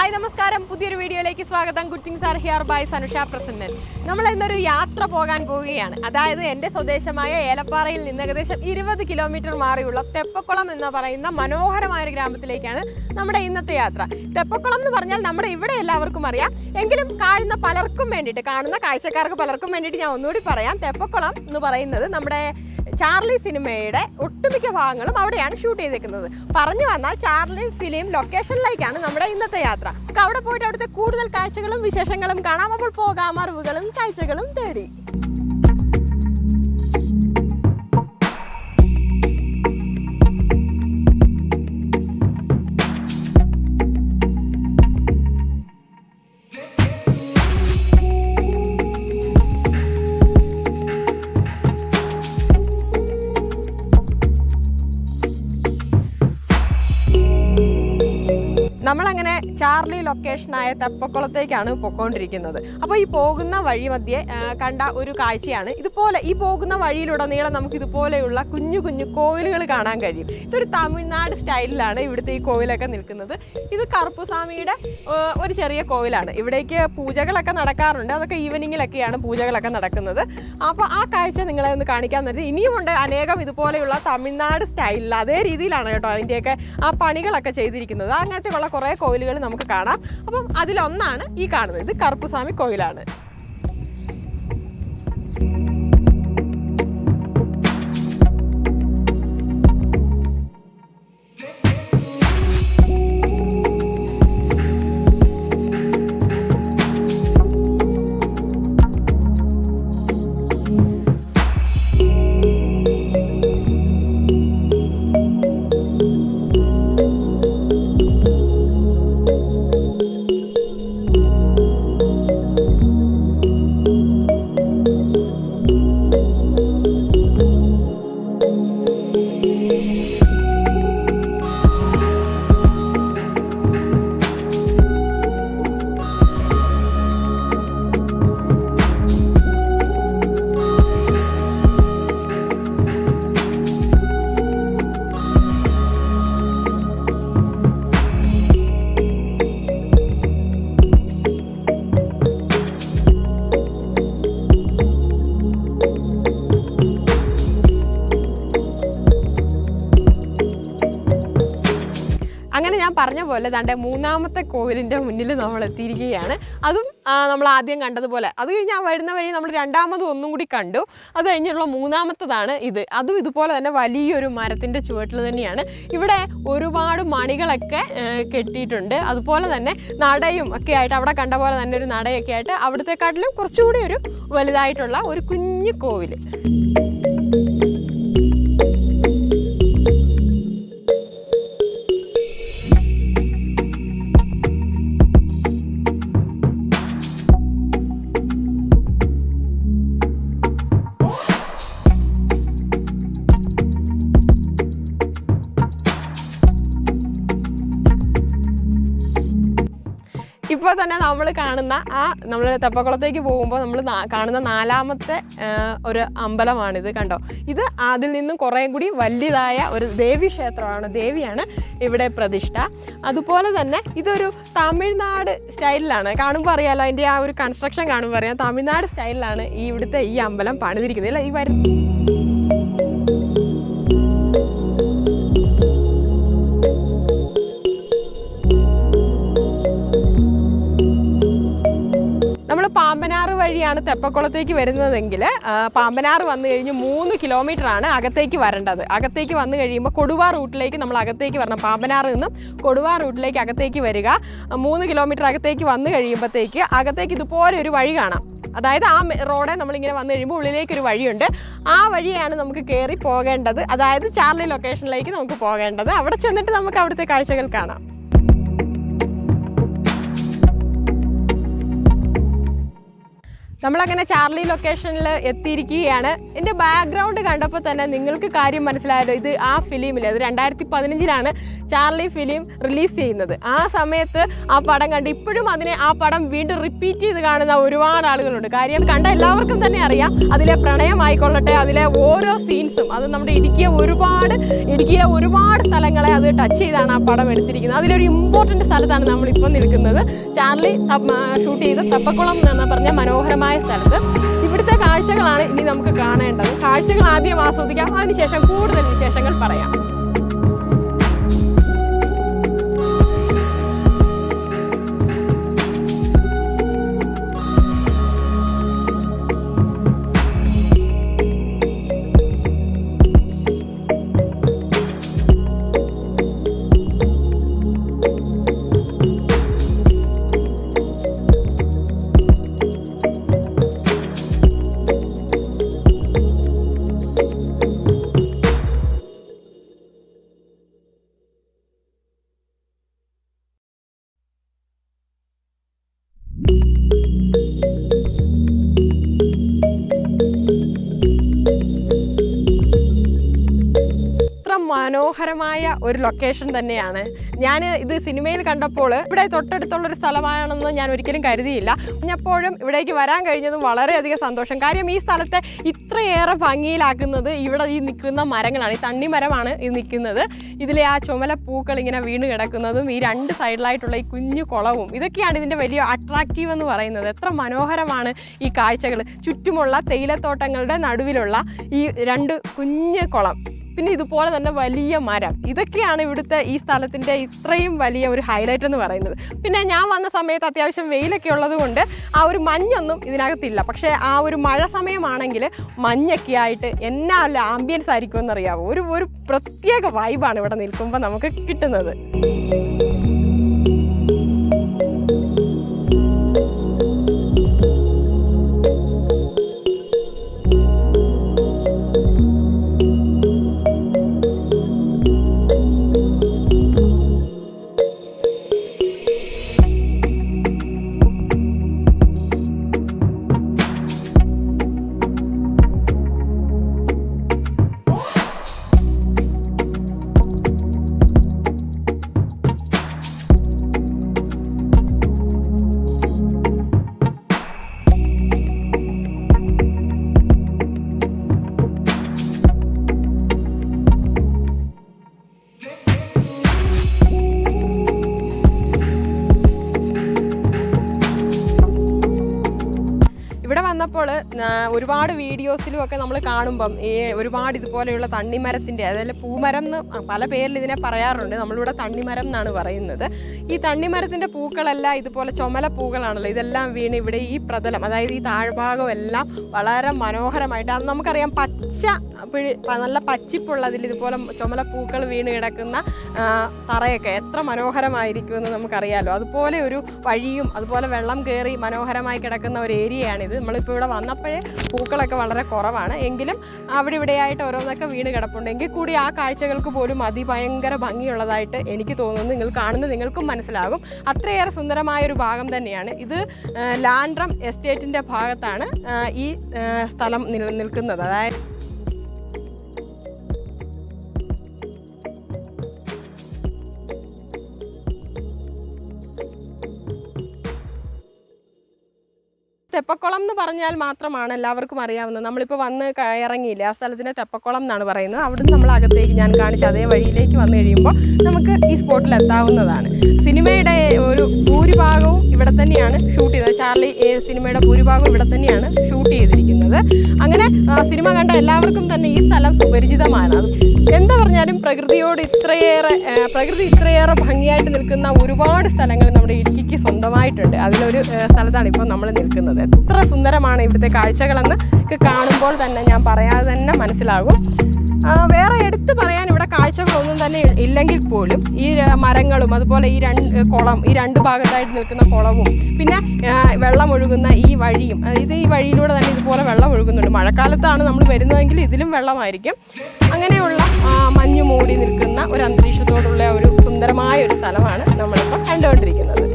hi നമസ്കാരം പുതിയൊരു വീഡിയോയിലേക്ക് സ്വാഗതം good things are here by Sanusha Prasannan നമ്മൾ ഇന്നൊരു യാത്ര പോകാൻ പോവുകയാണ് അതായത് എൻ്റെ സ്വദേശമായ ഏലപ്പാറയിൽ നിന്ന് ഏകദേശം ഇരുപത് കിലോമീറ്റർ മാറിയുള്ള തെപ്പക്കുളം എന്ന് പറയുന്ന മനോഹരമായ ഒരു ഗ്രാമത്തിലേക്കാണ് നമ്മുടെ ഇന്നത്തെ യാത്ര തെപ്പക്കുളം എന്ന് പറഞ്ഞാൽ നമ്മുടെ ഇവിടെ എല്ലാവർക്കും അറിയാം എങ്കിലും കാണുന്ന പലർക്കും വേണ്ടിയിട്ട് കാണുന്ന കാഴ്ചക്കാർക്ക് പലർക്കും വേണ്ടിയിട്ട് ഞാൻ ഒന്നുകൂടി പറയാം തെപ്പക്കുളം എന്ന് പറയുന്നത് നമ്മുടെ ചാർലി സിനിമയുടെ ഒട്ടുമിക്ക ഭാഗങ്ങളും അവിടെയാണ് ഷൂട്ട് ചെയ്തേക്കുന്നത് പറഞ്ഞു വന്നാൽ ചാർലി ഫിലിം ലൊക്കേഷനിലേക്കാണ് നമ്മുടെ ഇന്നത്തെ യാത്ര നമുക്ക് അവിടെ പോയിട്ട് അവിടുത്തെ കൂടുതൽ കാഴ്ചകളും വിശേഷങ്ങളും കാണാം അപ്പോൾ പോകാം അറിവുകളും കാഴ്ചകളും തേടി നമ്മളങ്ങനെ ചാർലി ലൊക്കേഷനായ തെപ്പക്കുളത്തേക്കാണ് പൊക്കോണ്ടിരിക്കുന്നത് അപ്പോൾ ഈ പോകുന്ന വഴി മധ്യേ ആ, കണ്ട ഒരു കാഴ്ചയാണ് ഇതുപോലെ ഈ പോകുന്ന വഴിയിലുടനീളം നമുക്ക് ഇതുപോലെയുള്ള കുഞ്ഞു കുഞ്ഞു കോവിലുകൾ കാണാൻ കഴിയും ഇതൊരു തമിഴ്നാട് സ്റ്റൈലിലാണ് ഇവിടുത്തെ ഈ കോവിലൊക്കെ നിൽക്കുന്നത് ഇത് കറുപ്പുസ്വാമിയുടെ ആ, ഒരു ചെറിയ കോവിലാണ് ഇവിടേക്ക് പൂജകളൊക്കെ നടക്കാറുണ്ട് അതൊക്കെ ഈവനിങ്ങിലൊക്കെയാണ് പൂജകളൊക്കെ നടക്കുന്നത് അപ്പോൾ ആ കാഴ്ച നിങ്ങളെ ഒന്ന് കാണിക്കാൻ പറ്റും ഇനിയുമുണ്ട് അനേകം ഇതുപോലെയുള്ള തമിഴ്നാട് സ്റ്റൈലിൽ അതേ രീതിയിലാണ് കേട്ടോ അതിൻ്റെയൊക്കെ ആ പണികളൊക്കെ ചെയ്തിരിക്കുന്നത് അങ്ങനത്തെ ഉള്ള കുറേ കോവിലുകൾ നമുക്ക് കാണാം അപ്പം അതിലൊന്നാണ് ഈ കാണുന്നത് ഇത് കറുപ്പുസ്വാമി കോവിലാണ് അങ്ങനെ ഞാൻ പറഞ്ഞ പോലെ ദാണ്ടെ മൂന്നാമത്തെ കോവിലിൻ്റെ മുന്നിൽ നമ്മൾ എത്തിയിരിക്കുകയാണ് അതും ആ, നമ്മൾ ആദ്യം കണ്ടതുപോലെ അത് കഴിഞ്ഞ് ആ വരുന്ന വഴി നമ്മൾ രണ്ടാമതും ഒന്നും കൂടി കണ്ടു അത് കഴിഞ്ഞുള്ള മൂന്നാമത്തതാണ് ഇത് അതും ഇതുപോലെ തന്നെ വലിയൊരു മരത്തിൻ്റെ ചുവട്ടിൽ തന്നെയാണ് ഇവിടെ ഒരുപാട് മണികളൊക്കെ ആ, കെട്ടിയിട്ടുണ്ട് അതുപോലെ തന്നെ നടയും ഒക്കെ ആയിട്ട് അവിടെ കണ്ട പോലെ തന്നെ ഒരു നടയൊക്കെ ആയിട്ട് അവിടത്തെക്കാട്ടിലും കുറച്ചുകൂടി ഒരു വലുതായിട്ടുള്ള ഒരു കുഞ്ഞു കോവിൽ ഇപ്പോൾ തന്നെ നമ്മൾ കാണുന്ന ആ നമ്മൾ തെപ്പക്കുളത്തേക്ക് പോകുമ്പോൾ നമ്മൾ കാണുന്ന നാലാമത്തെ ആ, ഒരു അമ്പലമാണിത് കണ്ടോ ഇത് അതിൽ നിന്നും കുറേ കൂടി വലിയതായ ഒരു ദേവി ക്ഷേത്രമാണ് ദേവിയാണ് ഇവിടെ പ്രതിഷ്ഠ അതുപോലെ തന്നെ ഇതൊരു തമിഴ്നാട് സ്റ്റൈലിലാണ് കാണുമ്പോൾ അറിയാലോ അതിൻ്റെ ആ ഒരു കൺസ്ട്രക്ഷൻ കാണുമ്പോൾ അറിയാം തമിഴ്നാട് സ്റ്റൈലിലാണ് ഈ ഇവിടുത്തെ ഈ അമ്പലം പണിതിരിക്കുന്നത് അല്ല ഈ വരുന്ന നമ്മൾ പാമ്പനാറ് വഴിയാണ് തെപ്പക്കുളത്തേക്ക് വരുന്നതെങ്കിൽ ആ, പാമ്പനാറ് വന്നു കഴിഞ്ഞ് മൂന്ന് കിലോമീറ്റർ ആണ് അകത്തേക്ക് വരേണ്ടത് അകത്തേക്ക് വന്നു കഴിയുമ്പോൾ കൊടുവ റൂട്ടിലേക്ക് നമ്മൾ അകത്തേക്ക് വരണം പാമ്പനാറ് നിന്നും കൊടുവ റൂട്ടിലേക്ക് അകത്തേക്ക് വരിക ആ, മൂന്ന് കിലോമീറ്റർ അകത്തേക്ക് വന്നു കഴിയുമ്പോഴത്തേക്ക് അകത്തേക്ക് ഇതുപോലെ ഒരു വഴി കാണാം അതായത് ആ മെ- റോഡെ നമ്മളിങ്ങനെ വന്നു കഴിയുമ്പോൾ ഉള്ളിലേക്ക് ഒരു വഴിയുണ്ട് ആ വഴിയാണ് നമുക്ക് കയറി പോകേണ്ടത് അതായത് ചാർലി ലൊക്കേഷനിലേക്ക് നമുക്ക് പോകേണ്ടത് അവിടെ ചെന്നിട്ട് നമുക്ക് അവിടുത്തെ കാഴ്ചകൾ കാണാം നമ്മളങ്ങനെ ചാർലി ലൊക്കേഷനിൽ എത്തിയിരിക്കുകയാണ് എൻ്റെ ബാക്ക്ഗ്രൗണ്ട് കണ്ടപ്പോൾ തന്നെ നിങ്ങൾക്ക് കാര്യം മനസ്സിലായല്ലോ ഇത് ആ ഫിലിമിൽ അത് രണ്ടായിരത്തി പതിനഞ്ചിലാണ് ചാർലി ഫിലിം റിലീസ് ചെയ്യുന്നത് ആ സമയത്ത് ആ പടം കണ്ട് ഇപ്പോഴും അതിനെ ആ പടം വീണ്ടും റിപ്പീറ്റ് ചെയ്ത് കാണുന്ന ഒരുപാട് ആളുകളുണ്ട് കാര്യം കണ്ട എല്ലാവർക്കും തന്നെ അറിയാം അതിലെ പ്രണയമായിക്കൊള്ളട്ടെ അതിലെ ഓരോ സീൻസും അത് നമ്മുടെ ഇടുക്കിയെ ഒരുപാട് ഇടുക്കിയിലെ ഒരുപാട് സ്ഥലങ്ങളെ അത് ടച്ച് ചെയ്താണ് ആ പടം എടുത്തിരിക്കുന്നത് അതിലൊരു ഇമ്പോർട്ടൻ്റ് സ്ഥലത്താണ് നമ്മളിപ്പോൾ നിൽക്കുന്നത് ചാർലി ഷൂട്ട് ചെയ്ത തപ്പക്കുളം എന്ന് പറഞ്ഞ മനോഹരമായ സ്ഥലത്ത് ഇവിടുത്തെ കാഴ്ചകളാണ് ഇനി നമുക്ക് കാണേണ്ടത് കാഴ്ചകൾ ആദ്യം ആസ്വദിക്കാം അതിനുശേഷം കൂടുതൽ വിശേഷങ്ങൾ പറയാം ഇത്ര മനോഹരമായ ഒരു ലൊക്കേഷൻ തന്നെയാണ് ഞാൻ ഇത് സിനിമയിൽ കണ്ടപ്പോൾ ഇവിടെ തൊട്ടടുത്തുള്ള ഒരു സ്ഥലമാണെന്ന് ഞാൻ ഒരിക്കലും കരുതിയില്ല എപ്പോഴും ഇവിടേക്ക് വരാൻ കഴിഞ്ഞതും വളരെയധികം സന്തോഷം കാര്യം ഈ സ്ഥലത്തെ ഇത്രയേറെ ഭംഗിയിലാക്കുന്നത് ഇവിടെ ഈ നിൽക്കുന്ന മരങ്ങളാണ് ഈ തണ്ണിമരമാണ് ഈ നിൽക്കുന്നത് ഇതിലെ ആ ചുമല പൂക്കൾ ഇങ്ങനെ വീണ് കിടക്കുന്നതും ഈ രണ്ട് സൈഡിലായിട്ടുള്ള ഈ കുഞ്ഞു കുളവും ഇതൊക്കെയാണ് ഇതിൻ്റെ വലിയ അട്രാക്റ്റീവ് എന്ന് പറയുന്നത് എത്ര മനോഹരമാണ് ഈ കാഴ്ചകൾ ചുറ്റുമുള്ള തേയിലത്തോട്ടങ്ങളുടെ നടുവിലുള്ള ഈ രണ്ട് കുഞ്ഞ് കുളം പിന്നെ ഇതുപോലെ തന്നെ വലിയ മരം ഇതൊക്കെയാണ് ഇവിടുത്തെ ഈ സ്ഥലത്തിൻ്റെ ഇത്രയും വലിയ ഒരു ഹൈലൈറ്റ് എന്ന് പറയുന്നത് പിന്നെ ഞാൻ വന്ന സമയത്ത് അത്യാവശ്യം വെയിലൊക്കെ ഉള്ളത് കൊണ്ട് ആ ഒരു മഞ്ഞൊന്നും ഇതിനകത്തില്ല പക്ഷേ ആ ഒരു മഴ സമയമാണെങ്കിൽ മഞ്ഞൊക്കെ ആയിട്ട് എന്നാ ആംബിയൻസ് ആയിരിക്കും എന്നറിയാമോ ഒരു ഒരു പ്രത്യേക വൈബാണ് ഇവിടെ നിൽക്കുമ്പോൾ നമുക്ക് കിട്ടുന്നത് ഇവിടെ വന്നപ്പോൾ ആ, ഒരുപാട് വീഡിയോസിലും ഒക്കെ നമ്മൾ കാണുമ്പം ഈ ഒരുപാട് ഇതുപോലെയുള്ള തണ്ണിമരത്തിൻ്റെ അതായത് പൂമരം എന്ന് പല പേരിൽ ഇതിനെ പറയാറുണ്ട് നമ്മളിവിടെ തണ്ണിമരം എന്നാണ് പറയുന്നത് ഈ തണ്ണിമരത്തിൻ്റെ പൂക്കളെല്ലാം ഇതുപോലെ ചുമല പൂക്കളാണല്ലോ ഇതെല്ലാം വീണ് ഇവിടെ ഈ പ്രതലം അതായത് ഈ താഴ്ഭാഗം എല്ലാം വളരെ മനോഹരമായിട്ട് അത് നമുക്കറിയാം പച്ച പിഴി പ- നല്ല പച്ചിപ്പുള്ളതിൽ ഇതുപോലെ ചുമല പൂക്കൾ വീണ് കിടക്കുന്ന ആ, തറയൊക്കെ എത്ര മനോഹരമായിരിക്കുമെന്ന് നമുക്കറിയാലോ അതുപോലെ ഒരു വഴിയും അതുപോലെ വെള്ളം കയറി മനോഹരമായി കിടക്കുന്ന ഒരു ഏരിയയാണിത് നമ്മളിപ്പോൾ ഇവിടെ വന്നപ്പോഴേ പൂക്കളൊക്കെ വളരെ കുറവാണ് എങ്കിലും അവിടെ ഇവിടെയായിട്ട് ഓരോന്നൊക്കെ വീണ് കിടപ്പുണ്ട് എങ്കിൽ കൂടി ആ കാഴ്ചകൾക്ക് പോലും അതിഭയങ്കര ഭംഗിയുള്ളതായിട്ട് എനിക്ക് തോന്നുന്നു നിങ്ങൾ കാണുന്നത് നിങ്ങൾക്കും മനസ്സിലാകും അത്രയേറെ സുന്ദരമായ ഒരു ഭാഗം തന്നെയാണ് ഇത് ആ, ലാൻഡ്രം എസ്റ്റേറ്റിൻ്റെ ഭാഗത്താണ് ആ, ഈ ആ, സ്ഥലം നിൽ നിൽക്കുന്നത് അതായത് തെപ്പക്കുളം എന്ന് പറഞ്ഞാൽ മാത്രമാണ് എല്ലാവർക്കും അറിയാവുന്നത് നമ്മളിപ്പോൾ വന്ന് ക- ഇറങ്ങിയില്ലേ ആ സ്ഥലത്തിനെ തെപ്പക്കുളം എന്നാണ് പറയുന്നത് അവിടുന്ന് നമ്മൾ അകത്തേക്ക് ഞാൻ കാണിച്ച അതേ വഴിയിലേക്ക് വന്നു കഴിയുമ്പോൾ നമുക്ക് ഈ സ്പോട്ടിൽ എത്താവുന്നതാണ് സിനിമയുടെ ഒരു ഭൂരിഭാഗവും ഇവിടെ തന്നെയാണ് ഷൂട്ട് ചെയ്തത് ചാർലി ഏ സിനിമയുടെ ഭൂരിഭാഗവും ഇവിടെ തന്നെയാണ് ഷൂട്ട് ചെയ്തിരിക്കുന്നത് അങ്ങനെ ആ, സിനിമ കണ്ട എല്ലാവർക്കും തന്നെ ഈ സ്ഥലം സുപരിചിതമാണ് അത് എന്താ പറഞ്ഞാലും പ്രകൃതിയോട് ഇത്രയേറെ ആ, പ്രകൃതി ഇത്രയേറെ ഭംഗിയായിട്ട് നിൽക്കുന്ന ഒരുപാട് സ്ഥലങ്ങൾ നമ്മുടെ ഇടുക്കിക്ക് സ്വന്തമായിട്ടുണ്ട് അതിലൊരു ആ, സ്ഥലത്താണ് ഇപ്പോൾ നമ്മൾ നിൽക്കുന്നത് എത്ര സുന്ദരമാണ് ഇവിടുത്തെ കാഴ്ചകളെന്ന് ഒക്കെ കാണുമ്പോൾ തന്നെ ഞാൻ പറയാതെ തന്നെ മനസ്സിലാകും ആ, വേറെ എടുത്തു പറയാൻ ഇവിടെ കാഴ്ചകളൊന്നും തന്നെ ഇല്ലെങ്കിൽ പോലും ഈ ആ, മരങ്ങളും അതുപോലെ ഈ രണ്ട് കുളം ഈ രണ്ട് ഭാഗത്തായിട്ട് നിൽക്കുന്ന കുളവും പിന്നെ ആ, വെള്ളം ഒഴുകുന്ന ഈ വഴിയും ആ, ഇത് ഈ വഴിയിലൂടെ തന്നെ ഇതുപോലെ വെള്ളം ഒഴുകുന്നുണ്ട് മഴക്കാലത്താണ് നമ്മൾ വരുന്നതെങ്കിൽ ഇതിലും വെള്ളമായിരിക്കും അങ്ങനെയുള്ള ആ, മഞ്ഞ് മൂടി നിൽക്കുന്ന ഒരു അന്തരീക്ഷത്തോടുള്ള ഒരു സുന്ദരമായ ഒരു സ്ഥലമാണ് നമ്മളിപ്പോൾ കണ്ടുകൊണ്ടിരിക്കുന്നത്